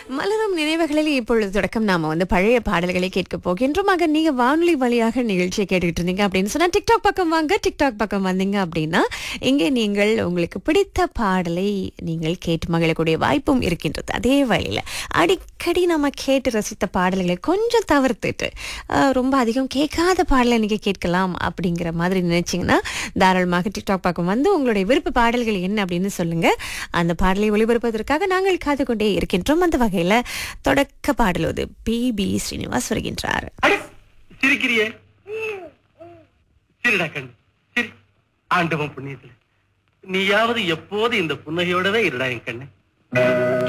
மலரும் நினைவுகளில் இப்பொழுது தொடக்கம் நாம வந்து பழைய பாடல்களை கேட்க போகின்றோம் ஆக நீங்க வானொலி வழியாக நிகழ்ச்சியை கேட்டுக்கிட்டு இருந்தீங்க அப்படின்னு சொன்னா டிக்டாக் பக்கம் வாங்க டிக்டாக் பக்கம் வந்தீங்க அப்படின்னா இங்கே நீங்கள் உங்களுக்கு பிடித்த பாடலை நீங்கள் கேட்டு மகிழக்கூடிய வாய்ப்பும் இருக்கின்றது அதே வழியில அடிக்கடி நம்ம கேட்டு ரசித்த பாடல்களை கொஞ்சம் தவிர்த்துட்டு அஹ், ரொம்ப அதிகம் கேட்காத பாடலை நீங்க கேட்கலாம் அப்படிங்கிற மாதிரி நினைச்சீங்கன்னா தாராளமாக டிக்டாக் பக்கம் வந்து உங்களுடைய விருப்ப பாடல்கள் என்ன அப்படின்னு சொல்லுங்க அந்த பாடலை ஒளிபரப்பதற்காக நாங்கள் காத்து கொண்டே இருக்கின்றோம் அந்த வகையில தொடக்க பாடலோது பி பி ஸ்ரீனிவாஸ் வருகின்றார் அடே சிரிக்கிறியே சிரிடா கண்ணு சிரி ஆண்டவன் புண்ணியத்துல நீயாவது எப்போது இந்த புன்னகையோடவே இருடா என் கண்ணு